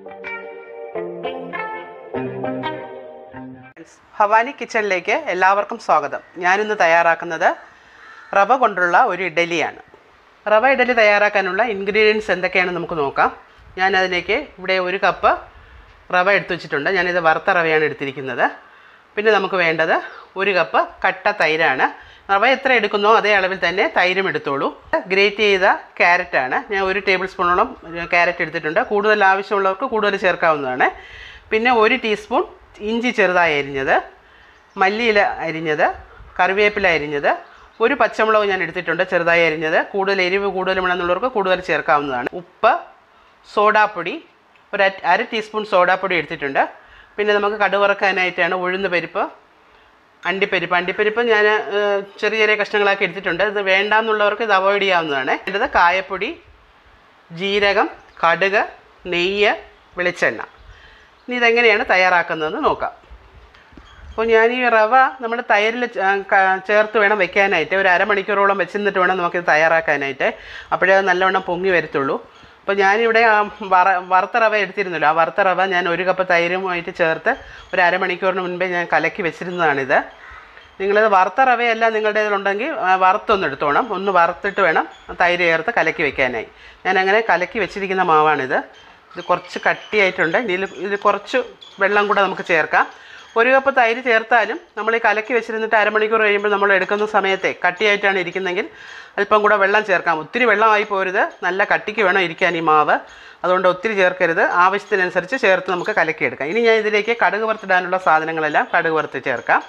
ഭവാനി കിച്ചണിലേക്ക് എല്ലാവർക്കും സ്വാഗതം ഞാനിന്ന് തയ്യാറാക്കുന്നത് റവ കൊണ്ടുള്ള ഒരു ഇഡലിയാണ് റവ ഇഡലി തയ്യാറാക്കാനുള്ള ഇൻഗ്രീഡിയൻസ് എന്തൊക്കെയാണെന്ന് നമുക്ക് നോക്കാം ഞാൻ അതിലേക്ക് ഇവിടെ ഒരു കപ്പ് റവ എടുത്തു വെച്ചിട്ടുണ്ട് ഞാനിത് വറുത്ത റവയാണ് എടുത്തിരിക്കുന്നത് പിന്നെ നമുക്ക് വേണ്ടത് ഒരു കപ്പ് കട്ട തൈരാണ് റവ എത്ര എടുക്കുന്നോ അതേ അളവിൽ തന്നെ തൈരും എടുത്തോളൂ ഗ്രേറ്റ് ചെയ്ത ക്യാരറ്റാണ് ഞാൻ ഒരു ടേബിൾ സ്പൂണോളം ക്യാരറ്റ് എടുത്തിട്ടുണ്ട് കൂടുതൽ ആവശ്യമുള്ളവർക്ക് കൂടുതൽ ചേർക്കാവുന്നതാണ് പിന്നെ ഒരു ടീസ്പൂൺ ഇഞ്ചി ചെറുതായി അരിഞ്ഞത് മല്ലിയില അരിഞ്ഞത് കറിവേപ്പില അരിഞ്ഞത് ഒരു പച്ചമുളക് ഞാൻ എടുത്തിട്ടുണ്ട് ചെറുതായി അരിഞ്ഞത് കൂടുതൽ എരിവ് കൂടുതൽ വേണമെന്നുള്ളവർക്ക് കൂടുതൽ ചേർക്കാവുന്നതാണ് ഉപ്പ് സോഡാപ്പൊടി ഒരു അര- അര ടീസ്പൂൺ സോഡാപ്പൊടി എടുത്തിട്ടുണ്ട് പിന്നെ നമുക്ക് കടുവറക്കാനായിട്ടാണ് ഉഴുന്ന് പരിപ്പ് അണ്ടിപ്പരിപ്പ് അണ്ടിപ്പരിപ്പ് ഞാൻ ഏഹ്, ചെറിയ ചെറിയ കഷ്ണങ്ങളാക്കി എടുത്തിട്ടുണ്ട് ഇത് വേണ്ടാന്നുള്ളവർക്ക് ഇത് അവോയ്ഡ് ചെയ്യാവുന്നതാണ് വേണ്ടത് കായപ്പൊടി ജീരകം കടുക് നെയ്യ് വെളിച്ചെണ്ണ ഇനി ഇതെങ്ങനെയാണ് തയ്യാറാക്കുന്നതെന്ന് നോക്കാം അപ്പോൾ ഞാൻ ഈ റവ നമ്മുടെ തൈരിൽ ച- ക- ചേർത്ത് വേണം വെക്കാനായിട്ട് ഒരു അരമണിക്കൂറോളം വെച്ചിരുന്നിട്ട് വേണം നമുക്കിത് തയ്യാറാക്കാനായിട്ട് അപ്പോഴേ അത് നല്ലവണ്ണം പൊങ്ങി വരത്തുള്ളൂ അപ്പോൾ ഞാനിവിടെ ആ വറ വറുത്ത റവ എടുത്തിരുന്നല്ലോ ആ വറുത്ത റവ ഞാൻ ഒരു കപ്പ് തൈരുമായിട്ട് ചേർത്ത് ഒരു അരമണിക്കൂറിന് മുൻപേ ഞാൻ കലക്കി വെച്ചിരുന്നതാണിത് നിങ്ങളിത് വറുത്ത റവയല്ല നിങ്ങളുടെ ഇതിലുണ്ടെങ്കിൽ ആ, വറുത്തൊന്ന് എടുത്തോണം ഒന്ന് വറുത്തിട്ട് വേണം തൈര് ചേർത്ത് കലക്കി വെക്കാനായി ഞാൻ അങ്ങനെ കലക്കി വെച്ചിരിക്കുന്ന മാവാണിത് ഇത് കുറച്ച് കട്ടിയായിട്ടുണ്ട് ഇതിൽ ഇതിൽ കുറച്ച് വെള്ളം കൂടെ നമുക്ക് ചേർക്കാം ഒരു കപ്പ് തൈര് ചേർത്താലും നമ്മൾ ഈ കലക്കി വെച്ചിരുന്നിട്ട് അരമണിക്കൂർ കഴിയുമ്പോൾ നമ്മൾ എടുക്കുന്ന സമയത്തെ കട്ടിയായിട്ടാണ് ഇരിക്കുന്നെങ്കിൽ അല്പം കൂടെ വെള്ളം ചേർക്കാം ഒത്തിരി വെള്ളമായി പോരുത് നല്ല കട്ടിക്ക് വേണം ഇരിക്കാൻ ഈ മാവ് അതുകൊണ്ട് ഒത്തിരി ചേർക്കരുത് ആവശ്യത്തിനനുസരിച്ച് ചേർത്ത് നമുക്ക് കലക്കിയെടുക്കാം ഇനി ഞാൻ ഇതിലേക്ക് കടുക് വറുത്തിടാനുള്ള സാധനങ്ങളെല്ലാം കടുക് വറുത്ത് ചേർക്കാം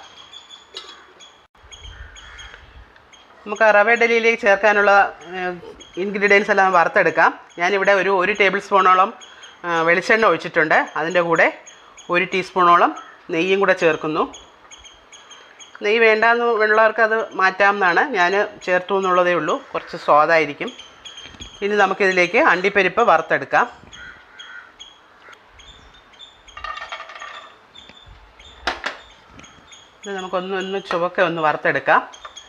നമുക്ക് റവ ഇഡലിയിലേക്ക് ചേർക്കാനുള്ള ഇൻഗ്രീഡിയൻസ് എല്ലാം വറുത്തെടുക്കാം ഞാനിവിടെ ഒരു ഒരു ടേബിൾ സ്പൂണോളം ആ, വെളിച്ചെണ്ണ ഒഴിച്ചിട്ടുണ്ട് അതിൻ്റെ കൂടെ ഒരു ടീസ്പൂണോളം നെയ്യും കൂടെ ചേർക്കുന്നു നെയ്യ് വേണ്ടാന്ന് ഉള്ളവർക്ക് അത് മാറ്റാമെന്നാണ് ഞാൻ ചേർത്തു എന്നുള്ളതേ ഉള്ളൂ കുറച്ച് സ്വാദായിരിക്കും ഇനി നമുക്കിതിലേക്ക് അണ്ടിപ്പരിപ്പ് വറുത്തെടുക്കാം ഇത് നമുക്കൊന്ന് ഒന്ന് ചുവക്കെ ഒന്ന് വറുത്തെടുക്കാം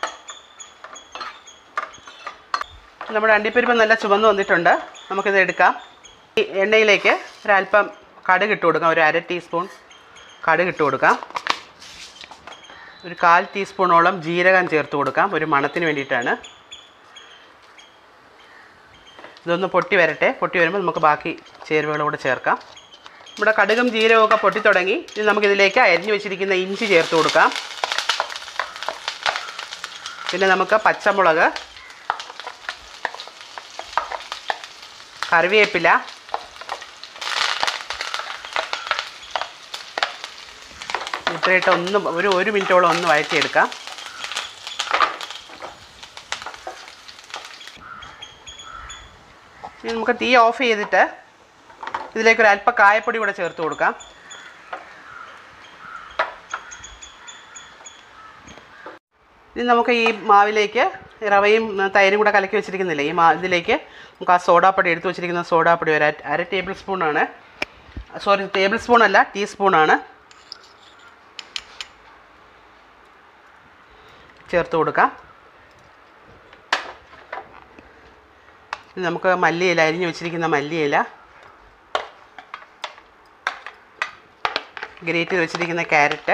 നമ്മുടെ അണ്ടിപ്പരിപ്പ് നല്ല ചുവന്ന് വന്നിട്ടുണ്ട് നമുക്കിത് എടുക്കാം ഈ എണ്ണയിലേക്ക് ഒരല്പം കടുക് ഇട്ട് കൊടുക്കാം ഒരു അര ടീസ്പൂൺ കടുക് ഇട്ട് കൊടുക്കാം ഒരു കാൽ ടീസ്പൂണോളം ജീരകം ചേർത്ത് കൊടുക്കാം ഒരു മണത്തിന് വേണ്ടിയിട്ടാണ് ഇതൊന്ന് പൊട്ടി വരട്ടെ പൊട്ടി വരുമ്പോൾ നമുക്ക് ബാക്കി ചേരുവകളും കൂടെ ചേർക്കാം നമ്മുടെ കടുകും ജീരകവും ഒക്കെ പൊട്ടി തുടങ്ങി ഇനി നമുക്കിതിലേക്ക് അരിഞ്ഞു വെച്ചിരിക്കുന്ന ഇഞ്ചി ചേർത്ത് കൊടുക്കാം പിന്നെ നമുക്ക് പച്ചമുളക് കറിവേപ്പില ഇത്രയിട്ട് ഒന്ന് ഒരു ഒരു മിനിറ്റോളം ഒന്ന് വഴറ്റിയെടുക്കാം ഇനി നമുക്ക് തീ ഓഫ് ചെയ്തിട്ട് ഇതിലേക്ക് ഒരു അല്പം കായപ്പൊടി കൂടെ ചേർത്ത് കൊടുക്കാം ഇനി നമുക്ക് ഈ മാവിലേക്ക് ഈ റവയും ഉം, തൈരും കൂടെ കലക്കി വെച്ചിരിക്കുന്നില്ലേ ഈ മാ ഇതിലേക്ക് നമുക്ക് ആ സോഡാപ്പൊടി എടുത്ത് വെച്ചിരിക്കുന്ന സോഡാപ്പൊടി ഒരു അര- അര ടേബിൾ സ്പൂണാണ് സോറി ടേബിൾ സ്പൂൺ അല്ല ടീസ്പൂണാണ് ചേർത്ത് കൊടുക്കാം ഇനി നമുക്ക് മല്ലിയില അരിഞ്ഞു വെച്ചിരിക്കുന്ന മല്ലിയില ഗ്രേറ്റ് ചെയ്ത് വെച്ചിരിക്കുന്ന ക്യാരറ്റ്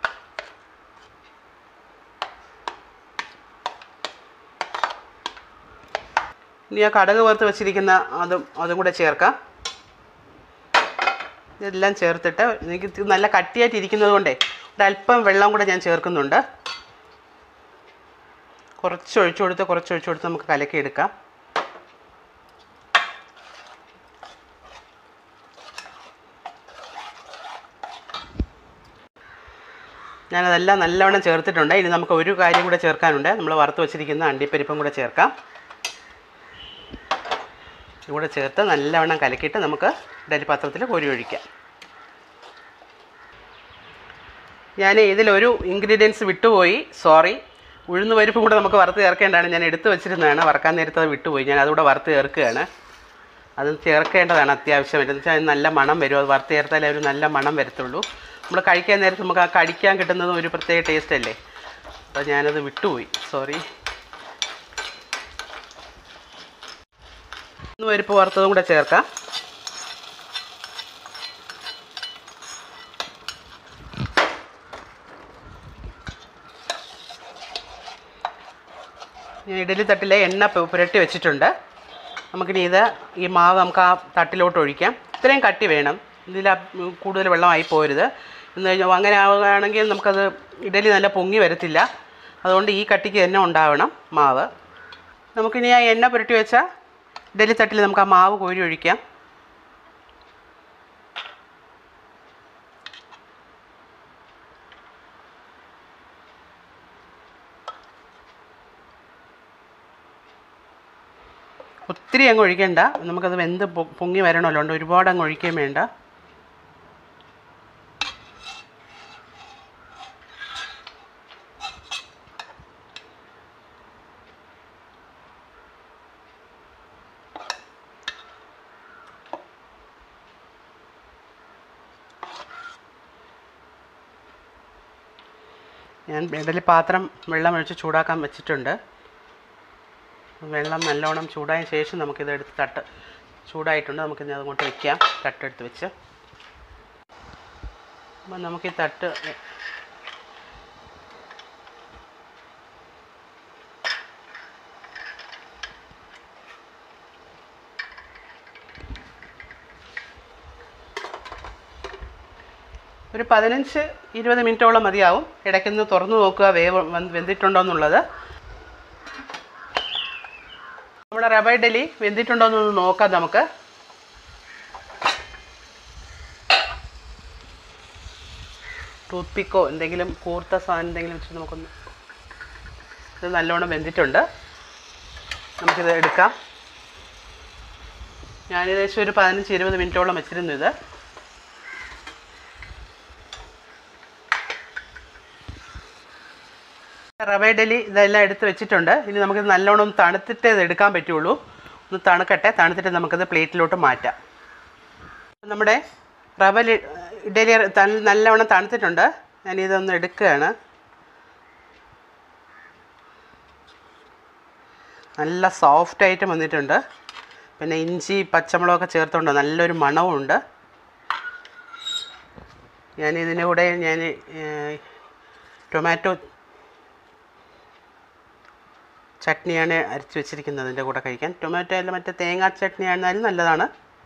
ഇനി ആ കടുക് വറുത്ത് വെച്ചിരിക്കുന്ന അതും അതും കൂടെ ചേർക്കാം ഇതെല്ലാം ചേർത്തിട്ട് എനിക്ക് ഇത് നല്ല കട്ടിയായിട്ട് ഇരിക്കുന്നത് കൊണ്ടേ ഒരല്പം വെള്ളം കൂടെ ഞാൻ ചേർക്കുന്നുണ്ട് കുറച്ച് ഒഴിച്ചു കൊടുത്ത് കുറച്ച് ഒഴിച്ചു കൊടുത്ത് നമുക്ക് കലക്കി എടുക്കാം ഞാനതെല്ലാം നല്ലവണ്ണം ചേർത്തിട്ടുണ്ട് ഇനി നമുക്ക് ഒരു കാര്യം കൂടെ ചേർക്കാനുണ്ട് നമ്മൾ വറുത്ത് വെച്ചിരിക്കുന്ന അണ്ടിപ്പരിപ്പും കൂടെ ചേർക്കാം കൂടെ ചേർത്ത് നല്ലവണ്ണം കലക്കിയിട്ട് നമുക്ക് ഇഡലി പാത്രത്തിൽ കോരി ഒഴിക്കാം ഞാൻ ഇതിലൊരു ഇൻഗ്രീഡിയൻസ് വിട്ടുപോയി സോറി ഉഴുന്ന് പരിപ്പും കൂടെ നമുക്ക് വറുത്ത് ചേർക്കേണ്ടതാണ് ഞാൻ എടുത്തു വെച്ചിരുന്നതാണ് വറക്കാൻ നേരത്ത് അത് വിട്ടുപോയി ഞാൻ അതുകൂടെ വറുത്ത് ചേർക്കുകയാണ് അത് ചേർക്കേണ്ടതാണ് അത്യാവശ്യമായിട്ട് എന്ന് വെച്ചാൽ അതിന് നല്ല മണം വരും അത് വറുത്ത് ചേർത്താലേ ഒരു നല്ല മണം വരത്തുള്ളൂ നമ്മൾ കഴിക്കാൻ നേരത്ത് നമുക്ക് ആ കടിക്കാൻ കിട്ടുന്നതും ഒരു പ്രത്യേക ടേസ്റ്റ് അല്ലേ അപ്പോൾ ഞാനത് വിട്ടുപോയി സോറി പരിപ്പ് വറുത്തതും കൂടെ ചേർക്കാം ഞാൻ ഇഡലി തട്ടിലെ എണ്ണ പു- പുരട്ടി വെച്ചിട്ടുണ്ട് നമുക്കിനി ഇത് ഈ മാവ് നമുക്ക് ആ തട്ടിലോട്ട് ഒഴിക്കാം ഇത്രയും കട്ടി വേണം ഇതിൽ കൂടുതൽ വെള്ളമായി പോരുത് എന്ന് കഴിഞ്ഞാൽ അങ്ങനെ ആവുകയാണെങ്കിൽ നമുക്കത് ഇഡലി നല്ല പൊങ്ങി വരത്തില്ല അതുകൊണ്ട് ഈ കട്ടിക്ക് തന്നെ ഉണ്ടാവണം മാവ് നമുക്കിനി ആ എണ്ണ പുരട്ടി വെച്ച ഇഡലി തട്ടിൽ നമുക്ക് ആ മാവ് കോരി ഒഴിക്കാം ഒത്തിരി അങ്ങ് ഒഴിക്കണ്ട നമുക്കത് വെന്ത് പൊ- പൊങ്ങി വരണമല്ലോ അതുകൊണ്ട് ഒരുപാട് അങ്ങ് ഒഴിക്കുകയും വേണ്ട ഞാൻ ഇഡലി പാത്രം വെള്ളം ഒഴിച്ച് ചൂടാക്കാൻ വെച്ചിട്ടുണ്ട് വെള്ളം നല്ലോണം ചൂടായ ശേഷം നമുക്കിത് എടുത്ത് തട്ട് ചൂടായിട്ടുണ്ട് നമുക്കിത് അങ്ങോട്ട് വെക്കാം തട്ടെടുത്ത് വെച്ച് അപ്പം നമുക്ക് ഈ തട്ട് ഒരു പതിനഞ്ച് ഇരുപത് മിനിറ്റോളം മതിയാവും ഇടയ്ക്കൊന്ന് തുറന്നു നോക്കുക വേവ് വന്ന് വെന്തിട്ടുണ്ടോ എന്നുള്ളത് നമ്മുടെ റവ ഇഡലി വെന്തിട്ടുണ്ടോ എന്നൊന്ന് നോക്കാം നമുക്ക് ടൂത്ത് പിക്കോ എന്തെങ്കിലും കൂർത്ത സാധനം എന്തെങ്കിലും വെച്ച് നമുക്കൊന്ന് ഇത് നല്ലോണം വെന്തിട്ടുണ്ട് നമുക്കിത് എടുക്കാം ഞാൻ ഏകദേശം ഒരു പതിനഞ്ച് ഇരുപത് മിനിറ്റോളം വെച്ചിരുന്നു ഇത് റവ ഇഡലി ഇതെല്ലാം എടുത്ത് വെച്ചിട്ടുണ്ട് ഇനി നമുക്കിത് നല്ലോണം ഒന്ന് തണുത്തിട്ടേ ഇത് എടുക്കാൻ പറ്റുള്ളൂ ഒന്ന് തണുക്കട്ടെ തണുത്തിട്ട് നമുക്കിത് പ്ലേറ്റിലോട്ട് മാറ്റാം നമ്മുടെ റവ ലി- ഇഡലി തണ- നല്ലവണ്ണം തണുത്തിട്ടുണ്ട് ഞാനിതൊന്ന് എടുക്കുകയാണ് നല്ല സോഫ്റ്റ് ആയിട്ട് വന്നിട്ടുണ്ട് പിന്നെ ഇഞ്ചി പച്ചമുളകൊക്കെ ചേർത്തുകൊണ്ട് നല്ലൊരു മണവും ഉണ്ട് ഞാൻ ഇതിൻ്റെ കൂടെ ഞാൻ ഏഹ്, ടൊമാറ്റോ ചട്നിയാണ് അരച്ച് വെച്ചിരിക്കുന്നത് ഇതിൻ്റെ കൂടെ കഴിക്കാൻ ടൊമാറ്റോ അല്ല മറ്റേ തേങ്ങാ ചട്നി ആയിരുന്നാലും നല്ലതാണ്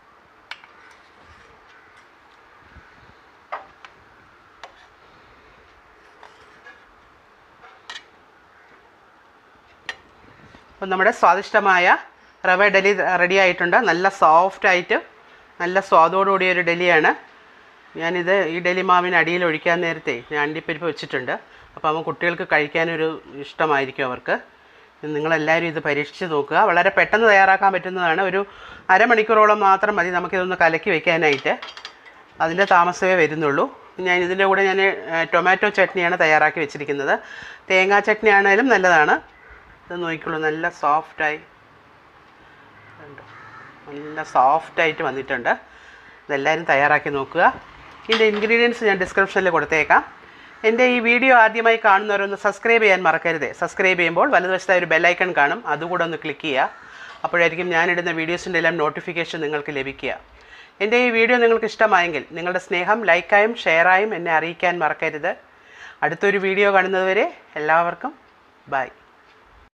അപ്പം നമ്മുടെ സ്വാദിഷ്ടമായ റവ ഇഡലി റെഡി ആയിട്ടുണ്ട് നല്ല സോഫ്റ്റ് ആയിട്ട് നല്ല സ്വാദോടുകൂടിയ ഒരു ഇഡലിയാണ് ഞാനിത് ഈ ഇഡലി മാവിന് അടിയിൽ ഒഴിക്കാൻ നേരത്തെ ഞാൻ അണ്ടിപ്പരിപ്പ് വെച്ചിട്ടുണ്ട് അപ്പോൾ അവൻ കുട്ടികൾക്ക് കഴിക്കാനൊരു ഇഷ്ടമായിരിക്കും അവർക്ക് നിങ്ങളെല്ലാവരും ഇത് പരീക്ഷിച്ച് നോക്കുക വളരെ പെട്ടെന്ന് തയ്യാറാക്കാൻ പറ്റുന്നതാണ് ഒരു അരമണിക്കൂറോളം മാത്രം മതി നമുക്കിതൊന്ന് കലക്കി വെക്കാനായിട്ട് അതിൻ്റെ താമസമേ വരുന്നുള്ളൂ ഞാൻ ഇതിൻ്റെ കൂടെ ഞാൻ ഏഹ്, ടൊമാറ്റോ ചട്നിയാണ് തയ്യാറാക്കി വെച്ചിരിക്കുന്നത് തേങ്ങാ ചട്നി ആണെങ്കിലും നല്ലതാണ് ഇത് നോക്കിക്കോളൂ നല്ല സോഫ്റ്റായി കണ്ടോ? നല്ല സോഫ്റ്റായിട്ട് വന്നിട്ടുണ്ട് ഇതെല്ലാവരും തയ്യാറാക്കി നോക്കുക ഇതിൻ്റെ ഇൻഗ്രീഡിയൻസ് ഞാൻ ഡിസ്ക്രിപ്ഷനിൽ കൊടുത്തേക്കാം എൻ്റെ ഈ വീഡിയോ ആദ്യമായി കാണുന്നവരൊന്ന് സബ്സ്ക്രൈബ് ചെയ്യാൻ മറക്കരുത് സബ്സ്ക്രൈബ് ചെയ്യുമ്പോൾ വലതുവശത്തായി ഒരു ബെല്ലൈക്കൺ കാണും അതുകൂടെ ഒന്ന് ക്ലിക്ക് ചെയ്യുക അപ്പോഴായിരിക്കും ഞാനിടുന്ന വീഡിയോസിൻ്റെ എല്ലാം നോട്ടിഫിക്കേഷൻ നിങ്ങൾക്ക് ലഭിക്കുക എൻ്റെ ഈ വീഡിയോ നിങ്ങൾക്ക് ഇഷ്ടമായെങ്കിൽ നിങ്ങളുടെ സ്നേഹം ലൈക്കായും ഷെയറായും എന്നെ അറിയിക്കാൻ മറക്കരുത് അടുത്തൊരു വീഡിയോ കാണുന്നതുവരെ എല്ലാവർക്കും ബൈ